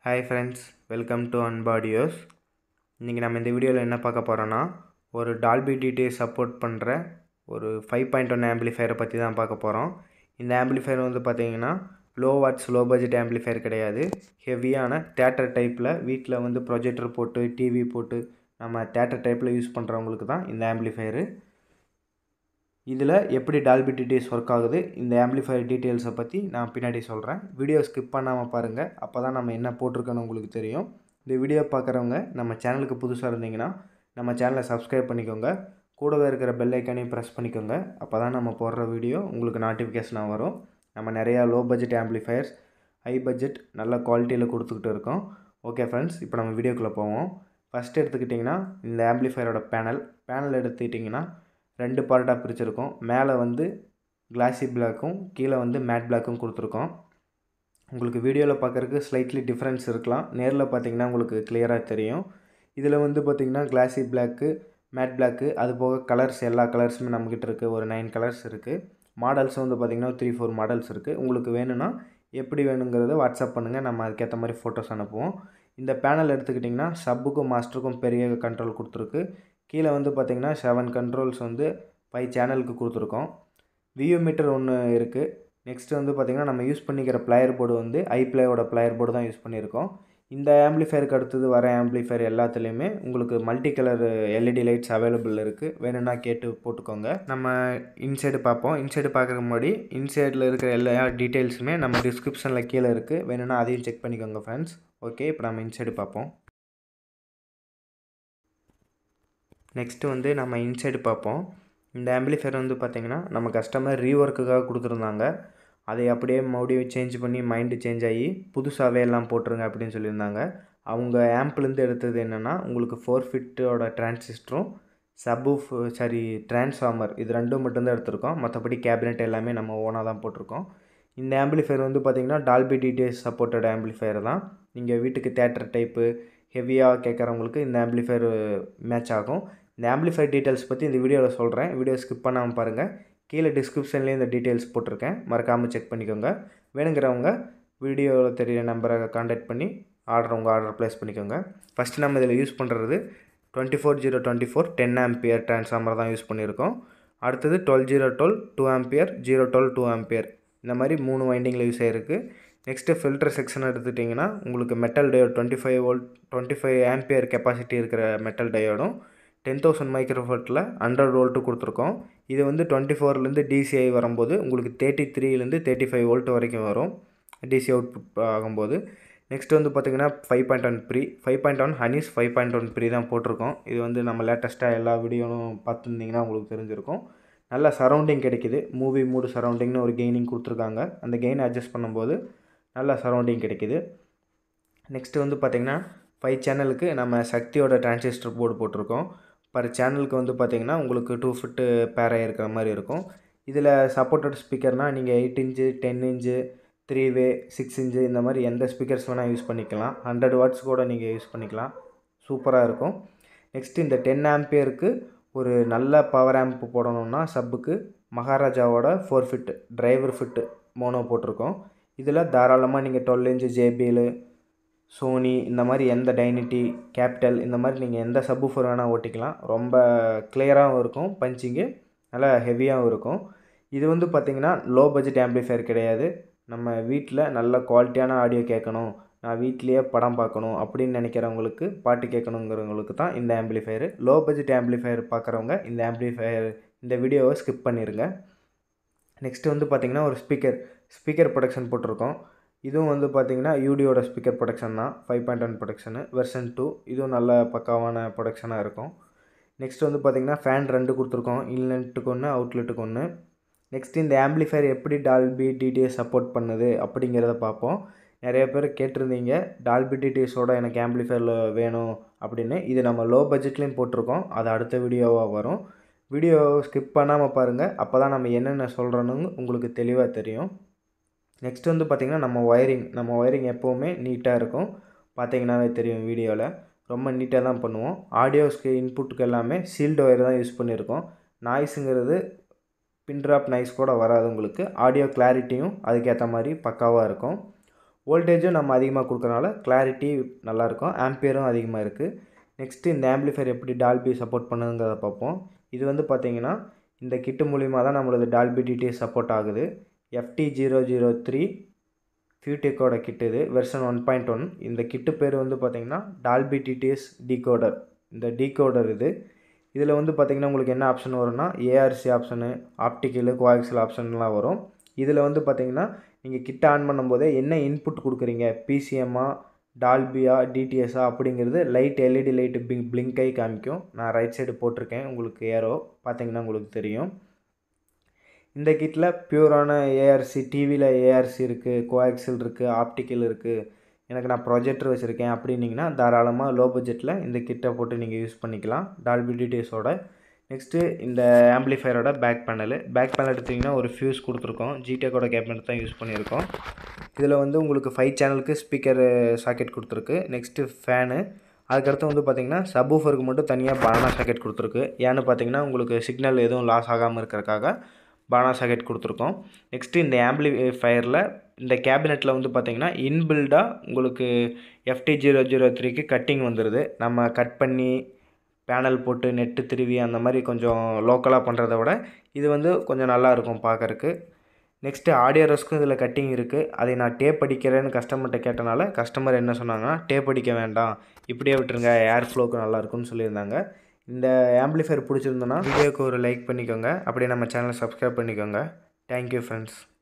hi friends welcome to அன்பாடியோஸ் இன்றைக்கி நம்ம இந்த வீடியோவில் என்ன பார்க்க போகிறோன்னா ஒரு டால்பி டிடி சப்போர்ட் பண்ணுற ஒரு ஃபைவ் பாயிண்ட் ஒன் ஆம்பிளிஃபையரை பற்றி தான் பார்க்க போகிறோம் இந்த ஆம்பிளிஃபையர் வந்து பார்த்தீங்கன்னா low watts low budget amplifier கிடையாது ஹெவியான தேட்டர் டைப்பில் வீட்டில் வந்து ப்ரொஜெக்டர் போட்டு டிவி போட்டு நம்ம தேட்டர் டைப்பில் யூஸ் பண்ணுறவங்களுக்கு தான் இந்த ஆம்பிளிஃபையரு இதில் எப்படி டால்பி டிடிஎஸ் ஒர்க் ஆகுது இந்த ஆம்பிளிஃபையர் டீட்டெயில்ஸை பற்றி நான் பின்னாடி சொல்கிறேன் வீடியோ ஸ்கிப் பண்ணாமல் பாருங்கள் அப்போ தான் நம்ம என்ன போட்டிருக்கோன்னு உங்களுக்கு தெரியும் இந்த வீடியோ பார்க்குறவங்க நம்ம சேனலுக்கு புதுசாக இருந்தீங்கன்னா நம்ம சேனலை சப்ஸ்கிரைப் பண்ணிக்கோங்க கூடவே இருக்கிற பெல் ஐக்கானையும் ப்ரெஸ் பண்ணிக்கோங்க அப்போ தான் நம்ம போடுற வீடியோ உங்களுக்கு நோட்டிஃபிகேஷனாக வரும் நம்ம நிறையா low budget amplifiers high budget நல்ல குவாலிட்டியில் கொடுத்துக்கிட்டு இருக்கோம் ஓகே ஃப்ரெண்ட்ஸ் இப்போ நம்ம வீடியோக்குள்ளே போவோம் ஃபஸ்ட் எடுத்துக்கிட்டிங்கன்னா இந்த ஆம்பிளிஃபையரோட பேனல் பேனல் எடுத்துக்கிட்டிங்கன்னா ரெண்டு பார்ட்டாக பிரிச்சிருக்கோம் மேலே வந்து கிளாசி பிளாக்கும் கீழே வந்து மேட் பிளாக்கும் கொடுத்துருக்கோம் உங்களுக்கு வீடியோவில் பார்க்குறதுக்கு ஸ்லைட்லி டிஃப்ரென்ஸ் இருக்கலாம் நேரில் பார்த்தீங்கன்னா உங்களுக்கு கிளியராக தெரியும் இதில் வந்து பார்த்திங்கன்னா கிளாசி பிளாக்கு மேட் பிளாக்கு அது போக கலர்ஸ் எல்லா கலர்ஸுமே நம்மக்கிட்ட இருக்குது ஒரு நைன் கலர்ஸ் இருக்குது மாடல்ஸும் வந்து பார்த்திங்கன்னா த்ரீ ஃபோர் மாடல்ஸ் இருக்குது உங்களுக்கு வேணும்னா எப்படி வேணுங்கிறத வாட்ஸ்அப் பண்ணுங்கள் நம்ம அதுக்கேற்ற மாதிரி ஃபோட்டோஸ் அனுப்புவோம் இந்த பேனல் எடுத்துக்கிட்டிங்கன்னா சப்புக்கும் மாஸ்டருக்கும் பெரிய கண்ட்ரோல் கொடுத்துருக்கு கீழே வந்து பார்த்திங்கன்னா செவன் கண்ட்ரோல்ஸ் வந்து ஃபைவ் சேனலுக்கு கொடுத்துருக்கோம் வியூ மீட்டர் ஒன்று இருக்குது நெக்ஸ்ட் வந்து பார்த்திங்கன்னா நம்ம யூஸ் பண்ணிக்கிற பிளேயர் போர்டு வந்து ஐ பிளேயோட பிளேயர் போர்டு தான் யூஸ் பண்ணியிருக்கோம் இந்த ஆம்பிளிஃபையருக்கு அடுத்தது வர ஆம்பிளிஃபையர் எல்லாத்துலேயுமே உங்களுக்கு multi colour LED lights available இருக்குது வேணும்னா கேட்டு போட்டுக்கோங்க நம்ம இன்சைடு பார்ப்போம் இன்சைடு பார்க்குறதுக்கு முன்னாடி இன்சைடில் இருக்கிற எல்லா டீட்டெயில்ஸுமே நம்ம டிஸ்கிரிப்ஷனில் கீழே இருக்குது வேணும்னா அதையும் செக் பண்ணிக்கோங்க ஃப்ரெண்ட்ஸ் ஓகே இப்போ நம்ம இன்சைடு பார்ப்போம் நெக்ஸ்ட்டு வந்து நம்ம இன்சைடு பார்ப்போம் இந்த ஆம்பிளிஃபையர் வந்து பார்த்திங்கன்னா நம்ம கஸ்டமர் ரீஒர்க்குக்காக கொடுத்துருந்தாங்க அதை அப்படியே மறுபடியும் சேஞ்ச் பண்ணி மைண்டு சேஞ்ச் ஆகி புதுசாகவே எல்லாம் போட்டுருங்க அப்படின்னு சொல்லியிருந்தாங்க அவங்க ஆம்ப்லேருந்து எடுத்தது என்னென்னா உங்களுக்கு ஃபோர் ஃபிட்டோட டிரான்சிஸ்டரும் சப்வூஃப் சாரி டிரான்ஸ்ஃபார்மர் இது ரெண்டும் மட்டும்தான் எடுத்திருக்கோம் மற்றபடி கேபினெட் எல்லாமே நம்ம ஓனாக தான் போட்டிருக்கோம் இந்த ஆம்பிளிஃபையர் வந்து பார்த்திங்கன்னா டால்பி டிடிஎஸ் சப்போர்ட்டட் ஆம்பிளிஃபையர் தான் நீங்கள் வீட்டுக்கு தேட்டர் டைப்பு ஹெவியாக கேட்குறவங்களுக்கு இந்த ஆம்பிளிஃபையர் மேட்ச் ஆகும் இந்த ஆம்பிளிஃபையர் டீட்டெயில்ஸ் பற்றி இந்த வீடியோவில் சொல்கிறேன் வீடியோ ஸ்கிப் பண்ணாமல் பாருங்கள் கீழே டிஸ்கிரிப்ஷன்லேயே இந்த டீட்டெயில்ஸ் போட்டிருக்கேன் மறக்காமல் செக் பண்ணிக்கோங்க வேணுங்கிறவங்க வீடியோவில் தெரிய நம்பரை காண்டாக்ட் பண்ணி ஆர்டர் உங்கள் ஆர்டர் ப்ளேஸ் பண்ணிக்கோங்க ஃபஸ்ட்டு நம்ம இதில் யூஸ் பண்ணுறது twenty four zero twenty four ten ampere transformer தான் யூஸ் பண்ணியிருக்கோம் அடுத்தது twelve zero twelve two ampere zero twelve two ampere இந்த மாதிரி மூணு வைண்டிங்கில் யூஸ் ஆகிருக்கு நெக்ஸ்ட்டு ஃபில்டர் செக்ஷன் எடுத்துட்டிங்கன்னா உங்களுக்கு metal diode twenty five volt twenty five ampere capacity இருக்கிற மெட்டல் டயோடும் டென் தௌசண்ட் மைக்ரோஃபோட்டில் ஹண்ட்ரட் வோல்ட்டு கொடுத்துருக்கோம் இது வந்து டுவெண்ட்டி ஃபோர்லேருந்து டிசிஐ வரும்போது உங்களுக்கு தேர்ட்டி த்ரீலேருந்து தேர்ட்டி ஃபைவ் வோல்ட் வரைக்கும் வரும் டிசி அவுட்புட் ஆகும்போது நெக்ஸ்ட் வந்து பார்த்திங்கன்னா five point one pre five point one ஹனிஸ் ஃபைவ் பாயிண்ட் ஒன் ப்ரீ தான் போட்டிருக்கோம் இது வந்து நம்ம லேட்டஸ்ட்டாக எல்லா வீடியோவும் பார்த்துருந்தீங்கன்னா உங்களுக்கு தெரிஞ்சிருக்கும் நல்ல சரௌண்டிங் கிடைக்கிது மூவி மூடு சரௌண்டிங்னு ஒரு கெய்னிங் கொடுத்துருக்காங்க அந்த கெயின் அட்ஜஸ்ட் பண்ணும்போது நல்ல சரௌண்டிங் கிடைக்கிது நெக்ஸ்ட்டு வந்து பார்த்திங்கன்னா ஃபைவ் சேனலுக்கு நம்ம சக்தியோட டிரான்சிஸ்டர் போர்டு போட்டிருக்கோம் பர் சேனலுக்கு வந்து பார்த்திங்கன்னா உங்களுக்கு டூ ஃபிட்டு பேராக இருக்கிற மாதிரி இருக்கும் இதில் சப்போர்ட்டட் ஸ்பீக்கர்னால் நீங்கள் eight inch ten inch three way six inch இந்த மாதிரி எந்த ஸ்பீக்கர்ஸ் வேணால் யூஸ் பண்ணிக்கலாம் ஹண்ட்ரட் வாட்ஸ் கூட நீங்கள் யூஸ் பண்ணிக்கலாம் சூப்பராக இருக்கும் நெக்ஸ்ட்டு இந்த டென் ஆம்பியருக்கு ஒரு நல்ல பவர் ஆம்ப் போடணுன்னா சப்புக்கு மகாராஜாவோட four fit driver fit mono போட்டிருக்கோம் இதில் தாராளமாக நீங்கள் டுவெல் இன்ச்சு ஜேபிஎல் சோனி இந்த மாதிரி எந்த டைனிட்டி கேபிட்டல் இந்த மாதிரி நீங்கள் எந்த சப்வூஃபர் வேணால் ஓட்டிக்கலாம் ரொம்ப கிளியராகவும் இருக்கும் பஞ்சிங்கு நல்லா ஹெவியாகவும் இருக்கும் இது வந்து பார்த்திங்கன்னா லோ பட்ஜெட் ஆம்பிளிஃபையர் கிடையாது நம்ம வீட்டில் நல்ல குவாலிட்டியான ஆடியோ கேட்கணும் நான் வீட்லேயே படம் பார்க்கணும் அப்படின்னு நினைக்கிறவங்களுக்கு பாட்டு கேட்கணுங்கிறவங்களுக்கு தான் இந்த ஆம்பிளிஃபையர் லோ பட்ஜெட் ஆம்பிளிஃபையர் பார்க்குறவங்க இந்த ஆம்பிளிஃபையர் இந்த வீடியோவை ஸ்கிப் பண்ணிடுங்க நெக்ஸ்ட்டு வந்து பார்த்திங்கன்னா ஒரு ஸ்பீக்கர் ஸ்பீக்கர் ப்ரொடக்ஷன் போட்டிருக்கோம் இதுவும் வந்து பார்த்திங்கன்னா யூடியோட ஸ்பீக்கர் ப்ரொடக்ஷன் தான் ஃபைவ் பாயிண்ட் ஒன் ப்ரொடக்ஷனு வெர்ஷன் டூ இதுவும் நல்ல பக்காவான ப்ரொடக்ஷனாக இருக்கும் நெக்ஸ்ட் வந்து பார்த்திங்கன்னா ஃபேன் ரெண்டு கொடுத்துருக்கோம் இன்லெட்டுக்கு ஒன்று அவுட்லெட்டுக்கு ஒன்று நெக்ஸ்ட் இந்த ஆம்பிளிஃபையர் எப்படி டால்பி டிடிஎஸ் சப்போர்ட் பண்ணுது அப்படிங்கிறத பார்ப்போம் நிறைய பேர் கேட்டிருந்தீங்க டால்பி டிடிஎஸோட எனக்கு ஆம்பிளிஃபையரில் வேணும் அப்படின்னு இது நம்ம லோ பட்ஜெட்லேயும் போட்டிருக்கோம் அது அடுத்த வீடியோவாக வரும் வீடியோ ஸ்கிப் பண்ணாமல் பாருங்கள் அப்போ தான் நம்ம என்னென்ன சொல்கிறோன்னு உங்களுக்கு தெளிவாக தெரியும் நெக்ஸ்ட் வந்து பார்த்திங்கன்னா நம்ம ஒயரிங் நம்ம ஒயரிங் எப்போவுமே நீட்டாக இருக்கும் பார்த்தீங்கன்னாவே தெரியும் வீடியோவில் ரொம்ப நீட்டாக தான் பண்ணுவோம் ஆடியோஸ்க்கு இன்புட்டுக்கு எல்லாமே சீல்டு ஒயர் தான் யூஸ் பண்ணியிருக்கோம் நாய்ஸுங்கிறது பின் ட்ராப் நாய்ஸ் கூட வராது உங்களுக்கு ஆடியோ கிளாரிட்டியும் அதுக்கேற்ற மாதிரி பக்காவாக இருக்கும் வோல்டேஜும் நம்ம அதிகமாக கொடுக்குறனால கிளாரிட்டி நல்லாயிருக்கும் ஆம்பியரும் அதிகமாக இருக்குது நெக்ஸ்ட்டு இந்த ஆம்பிளிஃபையர் எப்படி டால்பி சப்போர்ட் பண்ணுங்கிறத பார்ப்போம் இது வந்து பார்த்திங்கன்னா இந்த கிட்டு மூலிமா தான் நம்மளது டால்பி டிடிஎஸ் சப்போர்ட் ஆகுது எஃப்டி ஜீரோ ஜீரோ த்ரீ ஃபியூடெக்கோட கிட்டு இது வெர்ஷன் ஒன் பாயிண்ட் ஒன் இந்த கிட்டு பேர் வந்து பார்த்திங்கன்னா டால்பி டிடிஎஸ் டீகோடர் இந்த டீகோடர் இது இதில் வந்து பார்த்திங்கன்னா உங்களுக்கு என்ன ஆப்ஷன் வரும்னா ஏஆர்சி ஆப்ஷனு ஆப்டிக்கலு கோஆக்சல் ஆப்ஷன்லாம் வரும் இதில் வந்து பார்த்திங்கன்னா நீங்கள் கிட்ட ஆன் பண்ணும்போதே என்ன இன்புட் கொடுக்குறீங்க பிசிஎம்மா டால்பியா டிடிஎஸ்ஸா அப்படிங்கிறது லைட் எல்இடி லைட்டு பிங் பிளிங்க் ஆகி காமிக்கும் நான் ரைட் சைடு போட்டிருக்கேன் உங்களுக்கு ஏரோ பார்த்தீங்கன்னா உங்களுக்கு தெரியும் இந்த கிட்டில் பியூரான ஏஆர்சி டிவியில் ஏஆர்சி இருக்குது கோஆக்சல் இருக்குது ஆப்டிக்கல் இருக்குது எனக்கு நான் ப்ரொஜெக்டர் வச்சுருக்கேன் அப்படின்னிங்கன்னா தாராளமாக லோ பட்ஜெட்டில் இந்த கிட்டை போட்டு நீங்கள் யூஸ் பண்ணிக்கலாம் டால்பி டிடிஎஸோட நெக்ஸ்ட்டு இந்த ஆம்பிளிஃபையரோட பேக் பேனலு பேக் பேனல் எடுத்திங்கன்னா ஒரு ஃபியூஸ் கொடுத்துருக்கோம் ஜிடெக்கோட கேபினட் தான் யூஸ் பண்ணியிருக்கோம் இதில் வந்து உங்களுக்கு ஃபைவ் சேனலுக்கு ஸ்பீக்கர் சாக்கெட் கொடுத்துருக்கு நெக்ஸ்ட்டு ஃபேனு அதுக்கடுத்து வந்து பார்த்திங்கன்னா சப்வூஃபருக்கு மட்டும் தனியாக பானா சாக்கெட் கொடுத்துருக்கு ஏன்னு பார்த்தீங்கன்னா உங்களுக்கு சிக்னல் எதுவும் லாஸ் ஆகாமல் இருக்கிறக்காக பானா சாக்கெட் கொடுத்துருக்கோம் நெக்ஸ்ட்டு இந்த ஆம்பிளிஃபயரில் இந்த கேபினெட்டில் வந்து பார்த்திங்கன்னா இன்பில்டாக உங்களுக்கு எஃப்டி ஜீரோ ஜீரோ த்ரீக்கு கட்டிங் வந்துடுது நம்ம கட் பண்ணி பேனல் போட்டு நெட்டு திருவி அந்த மாதிரி கொஞ்சம் லோக்கலாக பண்ணுறத விட இது வந்து கொஞ்சம் நல்லா இருக்கும் பார்க்கறக்கு நெக்ஸ்ட்டு ஆடியோ ரெஸ்க்கும் இதில் கட்டிங் இருக்குது அதை நான் டேப் அடிக்கிறேன்னு கஸ்டமர்கிட்ட கேட்டனால கஸ்டமர் என்ன சொன்னாங்கன்னா டேப் அடிக்க வேண்டாம் இப்படியே விட்டுருங்க ஏர் ஃப்ளோக்கு நல்லா இருக்கும்னு சொல்லியிருந்தாங்க இந்த ஆம்பிளிஃபையர் பிடிச்சிருந்தோன்னா வீடியோக்கு ஒரு லைக் பண்ணிக்கோங்க அப்படியே நம்ம சேனலை சப்ஸ்கிரைப் பண்ணிக்கோங்க தேங்க்யூ ஃப்ரெண்ட்ஸ்